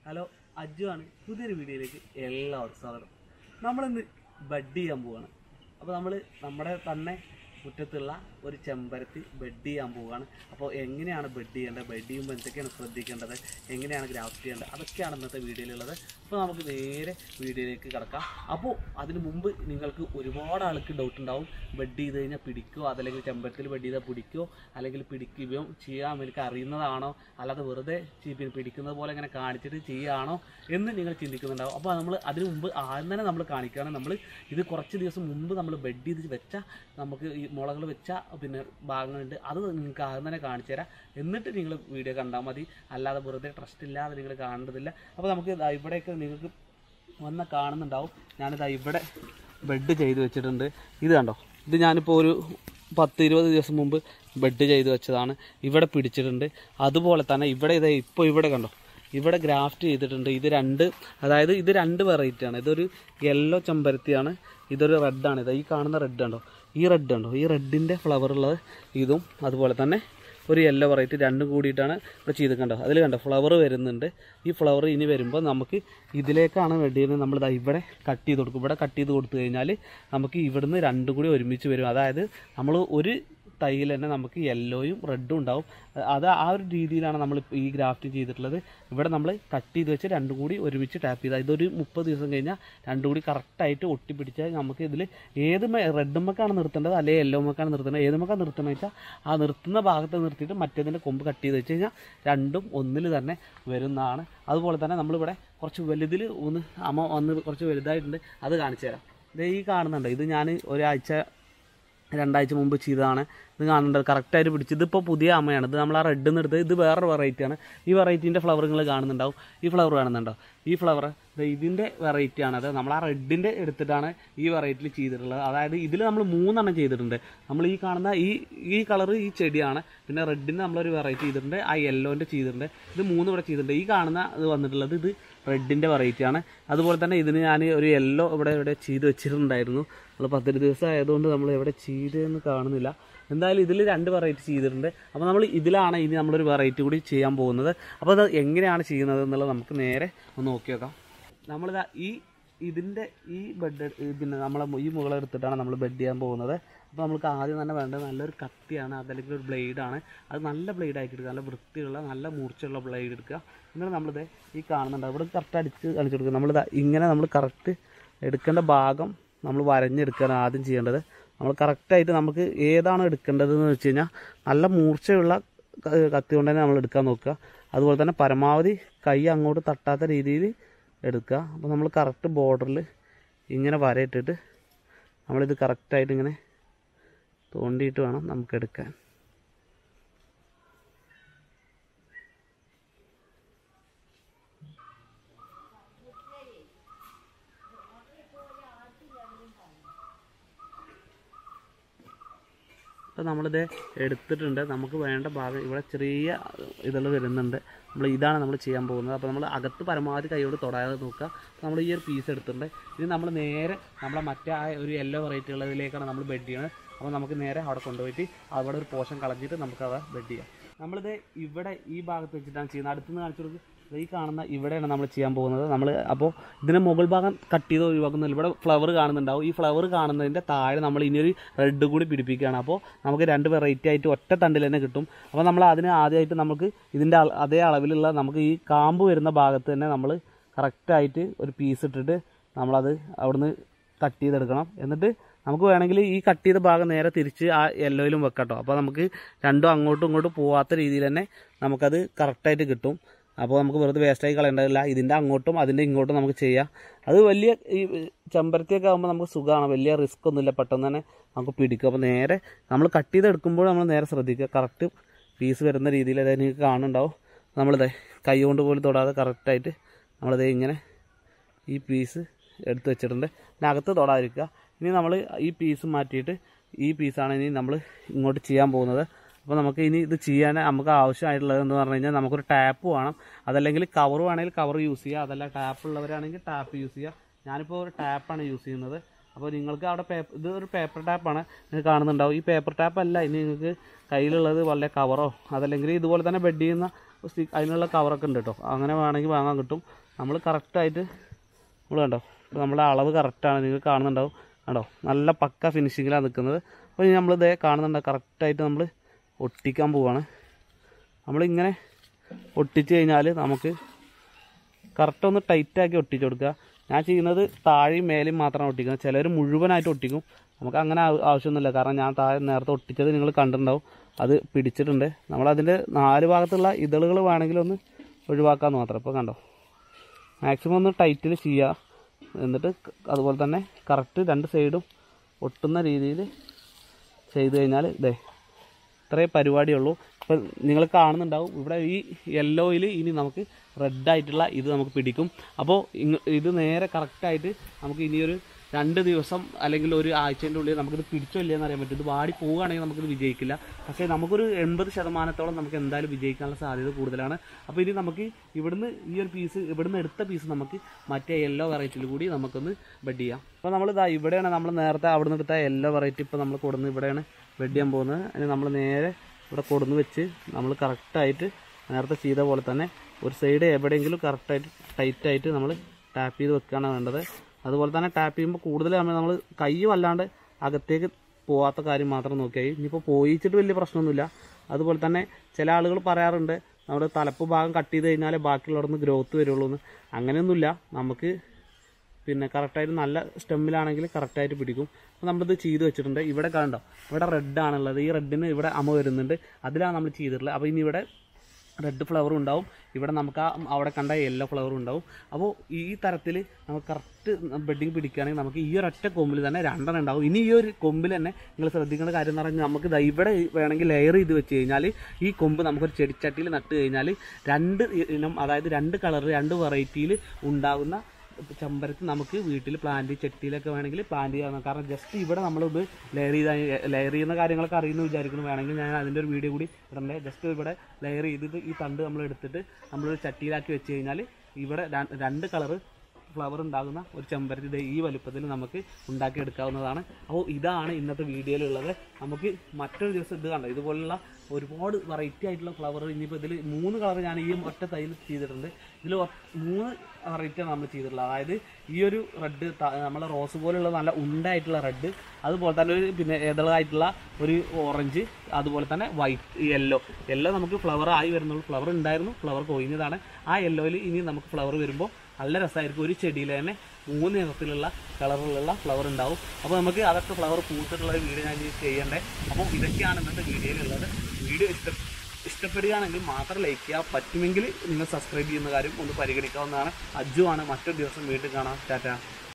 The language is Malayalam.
ഹലോ അജു ആണ് പുതിയൊരു വീഡിയോയിലേക്ക് എല്ലാവർക്കും സ്വാഗതം നമ്മളിന്ന് ബഡ് ചെയ്യാൻ പോവാണ് അപ്പോൾ നമ്മൾ നമ്മുടെ തന്നെ മുറ്റത്തുള്ള ഒരു ചെമ്പരത്തി ബെഡ് ചെയ്യാൻ പോവുകയാണ് അപ്പോൾ എങ്ങനെയാണ് ബെഡ് ചെയ്യേണ്ടത് ബെഡ് ചെയ്യുമ്പോൾ എന്തൊക്കെയാണ് ശ്രദ്ധിക്കേണ്ടത് എങ്ങനെയാണ് ഗ്രാഫ്റ്റ് ചെയ്യേണ്ടത് അതൊക്കെയാണ് ഇന്നത്തെ വീഡിയോയിലുള്ളത് അപ്പോൾ നമുക്ക് നേരെ വീഡിയോയിലേക്ക് കിടക്കാം അപ്പോൾ അതിന് മുമ്പ് നിങ്ങൾക്ക് ഒരുപാട് ആൾക്ക് ഡൗട്ട് ഉണ്ടാവും ബെഡ് ചെയ്ത് കഴിഞ്ഞാൽ പിടിക്കുമോ അതല്ലെങ്കിൽ ചെമ്പരത്തിൽ ബെഡ് ചെയ്താൽ പിടിക്കുമോ അല്ലെങ്കിൽ പിടിക്കുകയോ ചെയ്യാൻ എനിക്ക് അറിയുന്നതാണോ അല്ലാതെ വെറുതെ ചി- പിന്നെ പിടിക്കുന്നത് പോലെ ഇങ്ങനെ കാണിച്ചിട്ട് ചെയ്യുകയാണോ എന്ന് നിങ്ങൾ ചിന്തിക്കുന്നുണ്ടാവും അപ്പോൾ നമ്മൾ അതിന് മുമ്പ് ആദ്യം തന്നെ നമ്മൾ കാണിക്കുകയാണ് നമ്മൾ ഇത് കുറച്ച് ദിവസം മുമ്പ് നമ്മൾ ബെഡ് ചെയ്ത് വെച്ച നമുക്ക് ഈ മുളകൾ വെച്ച പിന്നെ ഭാഗങ്ങളുണ്ട് അത് നിങ്ങൾക്ക് ആദ്യം തന്നെ കാണിച്ചു തരാം എന്നിട്ട് നിങ്ങൾ വീഡിയോ കണ്ടാൽ മതി അല്ലാതെ വെറുതെ ട്രസ്റ്റ് ഇല്ലാതെ നിങ്ങൾ കാണേണ്ടതില്ല അപ്പോൾ നമുക്ക് ദാ ഇവിടെയൊക്കെ നിങ്ങൾക്ക് വന്ന കാണുന്നുണ്ടാവും ഞാനിതാ ഇവിടെ ബെഡ് ചെയ്ത് വെച്ചിട്ടുണ്ട് ഇത് കണ്ടോ ഇത് ഞാനിപ്പോൾ ഒരു പത്ത് ഇരുപത് ദിവസം മുമ്പ് ബെഡ് ചെയ്ത് വെച്ചതാണ് ഇവിടെ പിടിച്ചിട്ടുണ്ട് അതുപോലെ തന്നെ ഇവിടെ ഇതാ ഇപ്പോൾ ഇവിടെ കണ്ടോ ഇവിടെ ഗ്രാഫ്റ്റ് ചെയ്തിട്ടുണ്ട് ഇത് രണ്ട് അതായത് ഇത് രണ്ട് വെറൈറ്റിയാണ് ഇതൊരു യെല്ലോ ചെമ്പരത്തിയാണ് ഇതൊരു റെഡാണ് ഇത് ഈ കാണുന്ന റെഡ് കണ്ടോ ഈ റെഡ് കണ്ടോ ഈ റെഡിൻ്റെ ഫ്ലവർ ഉള്ളത് ഇതും അതുപോലെ തന്നെ ഒരു യെല്ലോ വെറൈറ്റി രണ്ടും കൂടിയിട്ടാണ് ഇവിടെ ചെയ്ത് കണ്ടോ അതിൽ കണ്ടോ ഫ്ലവർ വരുന്നുണ്ട് ഈ ഫ്ലവർ ഇനി വരുമ്പോൾ നമുക്ക് ഇതിലേക്കാണ് റെഡി ചെയ്യുന്നത് നമ്മൾ ദാ ഇവിടെ കട്ട് ചെയ്ത് കൊടുക്കും ഇവിടെ കട്ട് ചെയ്ത് കൊടുത്തു കഴിഞ്ഞാൽ നമുക്ക് ഇവിടുന്ന് രണ്ടും കൂടി ഒരുമിച്ച് വരും അതായത് നമ്മൾ ഒരു തൈയിൽ തന്നെ നമുക്ക് യെല്ലോയും റെഡും ഉണ്ടാവും അത് ആ ഒരു രീതിയിലാണ് നമ്മൾ ഈ ഗ്രാഫ്റ്റ് ചെയ്തിട്ടുള്ളത് ഇവിടെ നമ്മൾ കട്ട് ചെയ്ത് വെച്ച് രണ്ടും കൂടി ഒരുമിച്ച് ടാപ്പ് ചെയ്താൽ ഇതൊരു മുപ്പത് ദിവസം കഴിഞ്ഞാൽ രണ്ടും കൂടി കറക്റ്റായിട്ട് ഒട്ടിപ്പിടിച്ചാൽ നമുക്ക് ഇതിൽ ഏത് റെഡുമ്മക്കാണ് നിർത്തേണ്ടത് അല്ലെങ്കിൽ യെല്ലോമ്മക്കാണ് നിർത്തേണ്ടത് ഏതുമ്മക്കാണ് നിർത്തുന്നത് വെച്ചാൽ ആ നിർത്തുന്ന ഭാഗത്ത് നിർത്തിയിട്ട് മറ്റേതിൻ്റെ കൊമ്പ് കട്ട് ചെയ്ത് വെച്ച് കഴിഞ്ഞാൽ രണ്ടും ഒന്നിൽ തന്നെ വരുന്നതാണ് അതുപോലെ തന്നെ നമ്മളിവിടെ കുറച്ച് വലുതിൽ ഒന്ന് അമ്മ വന്ന് കുറച്ച് വലുതായിട്ടുണ്ട് അത് കാണിച്ചു തരാം ഇത് ഈ കാണുന്നുണ്ട് ഇത് ഞാൻ ഒരാഴ്ച രണ്ടാഴ്ച മുമ്പ് ചെയ്തതാണ് ഇത് കാണേണ്ടത് കറക്റ്റായിട്ട് പിടിച്ച് ഇതിപ്പോൾ പുതിയ അമ്മയാണ് ഇത് നമ്മൾ ആ റെഡ് നിന്ന് എടുത്ത് ഇത് വേറൊരു വെറൈറ്റിയാണ് ഈ വെറൈറ്റീൻ്റെ ഫ്ലവർ നിങ്ങൾ കാണുന്നുണ്ടാവും ഈ ഫ്ലവർ കാണുന്നുണ്ടോ ഈ ഫ്ലവർ ഇതിൻ്റെ വെറൈറ്റിയാണ് അത് നമ്മൾ ആ റെഡിൻ്റെ എടുത്തിട്ടാണ് ഈ വെറൈറ്റിയിൽ ചെയ്തിട്ടുള്ളത് അതായത് ഇതിൽ നമ്മൾ മൂന്നെണ്ണം ചെയ്തിട്ടുണ്ട് നമ്മൾ ഈ കാണുന്ന ഈ ഈ കളർ ഈ ചെടിയാണ് പിന്നെ റെഡിന് നമ്മളൊരു വെറൈറ്റി ചെയ്തിട്ടുണ്ട് ആ യെല്ലോൻ്റെ ചെയ്തിട്ടുണ്ട് ഇത് മൂന്ന് ഇവിടെ ചെയ്തിട്ടുണ്ട് ഈ കാണുന്ന ഇത് വന്നിട്ടുള്ളത് ഇത് റെഡിൻ്റെ വെറൈറ്റിയാണ് അതുപോലെ തന്നെ ഇതിന് ഞാൻ ഒരു യെല്ലോ ഇവിടെ ഇവിടെ ചെയ്ത് വെച്ചിട്ടുണ്ടായിരുന്നു നമ്മൾ പത്തിരു ദിവസം ആയതുകൊണ്ട് നമ്മൾ എവിടെ ചെയ്തതെന്ന് കാണുന്നില്ല എന്തായാലും ഇതിൽ രണ്ട് വെറൈറ്റി ചെയ്തിട്ടുണ്ട് അപ്പോൾ നമ്മൾ ഇതിലാണ് ഇനി നമ്മളൊരു വെറൈറ്റി കൂടി ചെയ്യാൻ പോകുന്നത് അപ്പോൾ അത് എങ്ങനെയാണ് ചെയ്യുന്നത് എന്നുള്ളത് നമുക്ക് നേരെ ഒന്ന് നോക്കി നോക്കാം നമ്മളിതാ ഈ ഇതിൻ്റെ ഈ ബെഡ് പിന്നെ നമ്മളെ ഈ മുകളെ എടുത്തിട്ടാണ് നമ്മൾ ബെഡ് ചെയ്യാൻ പോകുന്നത് അപ്പോൾ നമുക്ക് ആദ്യം തന്നെ വേണ്ടത് നല്ലൊരു കത്തിയാണ് അതല്ലെങ്കിൽ ഒരു ബ്ലേഡാണ് അത് നല്ല ബ്ലേഡ് ആക്കി എടുക്കുക നല്ല വൃത്തിയുള്ള നല്ല മൂർച്ചയുള്ള ബ്ലേഡ് എടുക്കുക എന്നിട്ട് നമ്മളിത് ഈ കാണുന്നുണ്ട് ഇവിടെ കറക്റ്റ് അടിച്ച് കാണിച്ചു കൊടുക്കുക നമ്മളിത് ഇങ്ങനെ നമ്മൾ കറക്റ്റ് എടുക്കേണ്ട ഭാഗം നമ്മൾ വരഞ്ഞെടുക്കുകയാണ് ആദ്യം ചെയ്യേണ്ടത് നമ്മൾ കറക്റ്റായിട്ട് നമുക്ക് ഏതാണ് എടുക്കേണ്ടതെന്ന് വെച്ച് കഴിഞ്ഞാൽ നല്ല മൂർച്ചയുള്ള ക- കത്തി കൊണ്ട് തന്നെ നമ്മൾ എടുക്കാൻ നോക്കുക അതുപോലെ തന്നെ പരമാവധി കൈ അങ്ങോട്ട് തട്ടാത്ത രീതിയിൽ എടുക്കുക അപ്പോൾ നമ്മൾ കറക്റ്റ് ബോർഡറിൽ ഇങ്ങനെ വരയിട്ടിട്ട് നമ്മളിത് കറക്റ്റായിട്ട് ഇങ്ങനെ തോണ്ടിയിട്ട് വേണം നമുക്ക് എടുക്കാൻ അപ്പോൾ നമ്മളിത് എടുത്തിട്ടുണ്ട് നമുക്ക് വേണ്ട ഭാഗം ഇവിടെ ചെറിയ ഇതുകൾ വരുന്നുണ്ട് നമ്മൾ ഇതാണ് നമ്മൾ ചെയ്യാൻ പോകുന്നത് അപ്പോൾ നമ്മൾ അകത്ത് പരമാവധി കൈയോട് തൊടാതെ നോക്കുക അപ്പോൾ നമ്മൾ ഈ ഒരു പീസ് എടുത്തിട്ടുണ്ട് ഇത് നമ്മൾ നേരെ നമ്മളെ മറ്റേ ആ ഒരു യെല്ലോ വെറൈറ്റി ഉള്ളതിലേക്കാണ് നമ്മൾ ബെഡ് ചെയ്യുന്നത് അപ്പോൾ നമുക്ക് നേരെ അവിടെ കൊണ്ടുപോയിട്ട് അവിടെ ഒരു പോഷൻ കളഞ്ഞിട്ട് നമുക്ക് അത് ബെഡ് ചെയ്യാം നമ്മളിത് ഇവിടെ ഈ ഭാഗത്ത് വെച്ചിട്ടാണ് ചെയ്യുന്നത് അടുത്തുനിന്ന് കാണിച്ചു കൊടുക്കുക ദേ ഈ കാണുന്ന ഇവിടെയാണ് നമ്മൾ ചെയ്യാൻ പോകുന്നത് നമ്മൾ അപ്പോൾ ഇതിന് മുകൾ ഭാഗം കട്ട് ചെയ്ത് ഒഴിവാക്കുന്നില്ല ഇവിടെ ഫ്ലവർ കാണുന്നുണ്ടാവും ഈ ഫ്ലവർ കാണുന്നതിൻ്റെ താഴെ നമ്മൾ ഇനിയൊരു റെഡ് കൂടി പിടിപ്പിക്കുകയാണ് അപ്പോൾ നമുക്ക് രണ്ട് വെറൈറ്റി ആയിട്ട് ഒറ്റ തണ്ടിൽ തന്നെ കിട്ടും അപ്പോൾ നമ്മൾ അതിന് ആദ്യമായിട്ട് നമുക്ക് ഇതിൻ്റെ അള- അതേ അളവിലുള്ള നമുക്ക് ഈ കാമ്പ് വരുന്ന ഭാഗത്ത് തന്നെ നമ്മൾ കറക്റ്റായിട്ട് ഒരു പീസ് ഇട്ടിട്ട് നമ്മളത് അവിടുന്ന് കട്ട് ചെയ്തെടുക്കണം എന്നിട്ട് നമുക്ക് വേണമെങ്കിൽ ഈ കട്ട് ചെയ്ത ഭാഗം നേരെ തിരിച്ച് ആ യെല്ലോയിലും വെക്കട്ടോ അപ്പോൾ നമുക്ക് രണ്ടും അങ്ങോട്ടും ഇങ്ങോട്ടും പോവാത്ത രീതിയിൽ തന്നെ നമുക്കത് കറക്റ്റായിട്ട് കിട്ടും അപ്പോൾ നമുക്ക് വെറുതെ വേസ്റ്റായി കളയേണ്ടതില്ല ഇതിൻ്റെ അങ്ങോട്ടും അതിൻ്റെ ഇങ്ങോട്ടും നമുക്ക് ചെയ്യാം അത് വലിയ ഈ ചെമ്പരത്തിയൊക്കെ ആകുമ്പോൾ നമുക്ക് സുഖമാണ് വലിയ റിസ്ക് ഒന്നുമില്ല പെട്ടെന്ന് തന്നെ നമുക്ക് പിടിക്കും അപ്പോൾ നേരെ നമ്മൾ കട്ട് ചെയ്തെടുക്കുമ്പോൾ നമ്മൾ നേരെ ശ്രദ്ധിക്കുക കറക്റ്റ് പീസ് വരുന്ന രീതിയിൽ അതായത് നിങ്ങൾക്ക് കാണുന്നുണ്ടാവും നമ്മളിത് കൈ കൊണ്ട് പോലും തൊടാതെ കറക്റ്റായിട്ട് നമ്മളിത് ഇങ്ങനെ ഈ പീസ് എടുത്ത് വെച്ചിട്ടുണ്ട് പിന്നെ അകത്ത് തൊടാതിരിക്കുക ഇനി നമ്മൾ ഈ പീസ് മാറ്റിയിട്ട് ഈ പീസാണ് ഇനി നമ്മൾ ഇങ്ങോട്ട് ചെയ്യാൻ പോകുന്നത് അപ്പോൾ നമുക്ക് ഇനി ഇത് ചെയ്യാൻ നമുക്ക് ആവശ്യമായിട്ടുള്ളത് എന്ന് പറഞ്ഞു കഴിഞ്ഞാൽ നമുക്കൊരു ടാപ്പ് വേണം അതല്ലെങ്കിൽ കവർ വേണമെങ്കിൽ കവർ യൂസ് ചെയ്യുക അതല്ല ടാപ്പ് ഉള്ളവരാണെങ്കിൽ ടാപ്പ് യൂസ് ചെയ്യുക ഞാനിപ്പോൾ ഒരു ടാപ്പാണ് യൂസ് ചെയ്യുന്നത് അപ്പോൾ നിങ്ങൾക്ക് അവിടെ പേപ്പർ ഇത് ഒരു പേപ്പർ ടാപ്പാണ് നിങ്ങൾക്ക് കാണുന്നുണ്ടാവും ഈ പേപ്പർ ടാപ്പ് അല്ല ഇനി നിങ്ങൾക്ക് കയ്യിലുള്ളത് വല്ല കവറോ അതല്ലെങ്കിൽ ഇതുപോലെ തന്നെ ബെഡ് ചെയ്യുന്ന സ്റ്റി- അതിനുള്ള കവറൊക്കെ ഉണ്ട് കേട്ടോ അങ്ങനെ വേണമെങ്കിൽ വാങ്ങാൻ കിട്ടും നമ്മൾ കറക്റ്റായിട്ട് നമ്മൾ കണ്ടോ ഇപ്പോൾ നമ്മളെ അളവ് കറക്റ്റാണ് നിങ്ങൾക്ക് കാണുന്നുണ്ടാവും കണ്ടോ നല്ല പക്ക ഫിനിഷിങ്ങിലാണ് നിൽക്കുന്നത് അപ്പോൾ ഇനി നമ്മൾ ഇതേ കാണുന്നുണ്ടാവും കറക്റ്റായിട്ട് നമ്മൾ ഒട്ടിക്കാൻ പോവാണ് നമ്മളിങ്ങനെ ഒട്ടിച്ച് കഴിഞ്ഞാൽ നമുക്ക് കറക്റ്റ് ഒന്ന് ടൈറ്റാക്കി ഒട്ടിച്ച് കൊടുക്കുക ഞാൻ ചെയ്യുന്നത് താഴെയും മേലെയും മാത്രമാണ് ഒട്ടിക്കുന്നത് ചിലർ മുഴുവനായിട്ട് ഒട്ടിക്കും നമുക്ക് അങ്ങനെ ആവ- ആവശ്യമൊന്നുമില്ല കാരണം ഞാൻ താഴെ നേരത്തെ ഒട്ടിച്ചത് നിങ്ങൾ കണ്ടിട്ടുണ്ടാവും അത് പിടിച്ചിട്ടുണ്ട് നമ്മളതിൻ്റെ നാല് ഭാഗത്തുള്ള ഇതളുകൾ വേണമെങ്കിൽ ഒന്ന് ഒഴിവാക്കാമെന്ന് മാത്രം ഇപ്പോൾ കണ്ടോ മാക്സിമം ഒന്ന് ടൈറ്റിൽ ചെയ്യുക എന്നിട്ട് ക- അതുപോലെ തന്നെ കറക്റ്റ് രണ്ട് സൈഡും ഒട്ടുന്ന രീതിയിൽ ചെയ്ത് കഴിഞ്ഞാൽ ഇതേ ഇത്രേ പരിപാടിയുള്ളൂ ഇപ്പം നിങ്ങൾ കാണുന്നുണ്ടാവും ഇവിടെ ഈ യെല്ലോയിൽ ഇനി നമുക്ക് റെഡ് ആയിട്ടുള്ള ഇത് നമുക്ക് പിടിക്കും അപ്പോൾ ഇങ്ങ ഇത് നേരെ കറക്റ്റായിട്ട് നമുക്ക് ഇനിയൊരു രണ്ട് ദിവസം അല്ലെങ്കിൽ ഒരു ആഴ്ചൻ്റെ ഉള്ളിൽ നമുക്കിത് പിടിച്ചോ ഇല്ലയെന്ന് അറിയാൻ പറ്റും ഇത് വാടി പോവുകയാണെങ്കിൽ നമുക്കിത് വിജയിക്കില്ല പക്ഷേ നമുക്കൊരു എൺപത് ശതമാനത്തോളം നമുക്ക് എന്തായാലും വിജയിക്കാനുള്ള സാധ്യത കൂടുതലാണ് അപ്പോൾ ഇനി നമുക്ക് ഇവിടുന്ന് ഈ ഒരു പീസ് ഇവിടുന്ന് എടുത്ത പീസ് നമുക്ക് മറ്റേ യെല്ലോ വെറൈറ്റിയിൽ കൂടി നമുക്കൊന്ന് ബെഡ് ചെയ്യാം അപ്പോൾ നമ്മൾ ഇതാ ഇവിടെയാണ് നമ്മൾ നേരത്തെ അവിടുന്ന് എടുത്ത യെല്ലോ വെറൈറ്റി ഇപ്പോൾ നമ്മൾ കൊടുന്ന് ഇവിടെയാണ് ബെഡ് ചെയ്യാൻ പോകുന്നത് അതിന് നമ്മൾ നേരെ ഇവിടെ കൊടുന്ന് വെച്ച് നമ്മൾ കറക്റ്റായിട്ട് നേരത്തെ ചെയ്ത പോലെ തന്നെ ഒരു സൈഡ് എവിടെയെങ്കിലും കറക്റ്റായിട്ട് ടൈറ്റായിട്ട് നമ്മൾ ടാപ്പ് ചെയ്ത് വെക്കുകയാണ് വേണ്ടത് അതുപോലെ തന്നെ ടാപ്പ് ചെയ്യുമ്പോൾ കൂടുതൽ സമയം നമ്മൾ കൈ വല്ലാണ്ട് അകത്തേക്ക് പോവാത്ത കാര്യം മാത്രം നോക്കിയാൽ ഇനിയിപ്പോൾ പോയിച്ചിട്ട് വലിയ പ്രശ്നമൊന്നുമില്ല അതുപോലെ തന്നെ ചില ആളുകൾ പറയാറുണ്ട് നമ്മുടെ തലപ്പ് ഭാഗം കട്ട് ചെയ്ത് കഴിഞ്ഞാൽ ബാക്കിയുള്ളവിടെ ഗ്രോത്ത് വരുള്ളൂ എന്ന് അങ്ങനെയൊന്നുമില്ല നമുക്ക് പിന്നെ കറക്റ്റായിട്ട് നല്ല സ്റ്റെമ്മിലാണെങ്കിൽ കറക്റ്റായിട്ട് പിടിക്കും അപ്പോൾ നമ്മളിത് ചെയ്ത് വെച്ചിട്ടുണ്ട് ഇവിടെ കണ്ടോ ഇവിടെ റെഡ് ആണുള്ളത് ഈ റെഡിന് ഇവിടെ അമ വരുന്നുണ്ട് അതിലാണ് നമ്മൾ ചെയ്തിട്ടുള്ളത് അപ്പോൾ ഇനി ഇവിടെ റെഡ് ഫ്ലവറും ഉണ്ടാവും ഇവിടെ നമുക്ക് ആ അവിടെ കണ്ട യെല്ലോ ഫ്ലവറും ഉണ്ടാവും അപ്പോൾ ഈ തരത്തിൽ നമുക്ക് കറക്റ്റ് ബെഡിങ് പിടിക്കുകയാണെങ്കിൽ നമുക്ക് ഈ ഒരൊറ്റ കൊമ്പിൽ തന്നെ രണ്ടെണ്ണം ഉണ്ടാവും ഇനി ഈ ഒരു കൊമ്പിൽ തന്നെ നിങ്ങൾ ശ്രദ്ധിക്കേണ്ട കാര്യം എന്ന് പറഞ്ഞാൽ നമുക്ക് ദാ ഇവിടെ വേണമെങ്കിൽ ലെയർ ചെയ്ത് വെച്ച് കഴിഞ്ഞാൽ ഈ കൊമ്പ് നമുക്കൊരു ചെടിച്ചട്ടിയിൽ നട്ട് കഴിഞ്ഞാൽ രണ്ട് ഇനം അതായത് രണ്ട് കളർ രണ്ട് വെറൈറ്റിയിൽ ഉണ്ടാകുന്ന ചെമ്പരത്തി നമുക്ക് വീട്ടിൽ പ്ലാന്റ് ചട്ടിയിലൊക്കെ വേണമെങ്കിൽ പ്ലാന്റ് ചെയ്യാവുന്ന കാരണം ജസ്റ്റ് ഇവിടെ നമ്മളിത് ലെയർ ചെയ്ത ലെയർ ചെയ്യുന്ന കാര്യങ്ങളൊക്കെ അറിയുന്നു വിചാരിക്കുന്നു വേണമെങ്കിൽ ഞാൻ അതിൻ്റെ ഒരു വീഡിയോ കൂടി ഇടണ്ടേ ജസ്റ്റ് ഇവിടെ ലെയർ ചെയ്തിട്ട് ഈ തണ്ട് നമ്മൾ എടുത്തിട്ട് നമ്മളൊരു ചട്ടിയിലാക്കി വെച്ച് കഴിഞ്ഞാൽ ഇവിടെ ര- രണ്ട് കളറ് ഫ്ലവർ ഉണ്ടാകുന്ന ഒരു ചെമ്പരത്തി ദേ ഈ വലുപ്പത്തിൽ നമുക്ക് ഉണ്ടാക്കിയെടുക്കാവുന്നതാണ് അപ്പോൾ ഇതാണ് ഇന്നത്തെ വീഡിയോയിലുള്ളത് നമുക്ക് മറ്റൊരു ദിവസം ഇത് കണ്ടോ ഇതുപോലുള്ള ഒരുപാട് വെറൈറ്റി ആയിട്ടുള്ള ഫ്ലവർ ഇനിയിപ്പോൾ ഇതിൽ മൂന്ന് കളർ ഞാൻ ഈ ഒറ്റ തൈയിൽ ചെയ്തിട്ടുണ്ട് ഇതിൽ മൂന്ന് വെറൈറ്റിയാണ് നമ്മൾ ചെയ്തിട്ടുള്ളത് അതായത് ഈ ഒരു റെഡ് നമ്മളെ റോസ് പോലുള്ള നല്ല ഉണ്ടായിട്ടുള്ള റെഡ് അതുപോലെ തന്നെ ഒരു പിന്നെ ഏതളായിട്ടുള്ള ഒരു ഓറഞ്ച് അതുപോലെ തന്നെ വൈറ്റ് യെല്ലോ യെല്ലോ നമുക്ക് ഫ്ലവർ ആയി വരുന്നുള്ളൂ ഫ്ലവർ ഉണ്ടായിരുന്നു ഫ്ലവർ കൊഴിഞ്ഞതാണ് ആ യെല്ലോയിൽ ഇനി നമുക്ക് ഫ്ലവർ വരുമ്പോൾ നല്ല രസമായിരിക്കും ഒരു ചെടിയിൽ തന്നെ മൂന്ന് നിറത്തിലുള്ള കളറിലുള്ള ഫ്ലവർ ഉണ്ടാവും അപ്പോൾ നമുക്ക് അതൊക്കെ ഫ്ലവർ പൂത്തിട്ടുള്ള ഒരു വീഡിയോ ഞാൻ ഇനി ചെയ്യണ്ടേ അപ്പോൾ ഇതൊക്കെയാണ് ഇന്നത്തെ വീഡിയോയിലുള്ളത് വീഡിയോ ഇഷ്ടം ഇഷ്ടപ്പെടുകയാണെങ്കിൽ മാത്രം ലൈക്ക് ചെയ്യുക പറ്റുമെങ്കിൽ നിങ്ങൾ സബ്സ്ക്രൈബ് ചെയ്യുന്ന കാര്യം ഒന്ന് പരിഗണിക്കാവുന്നതാണ് അജു ആണ് മറ്റൊരു ദിവസം വീണ്ടും കാണാം ടാറ്റ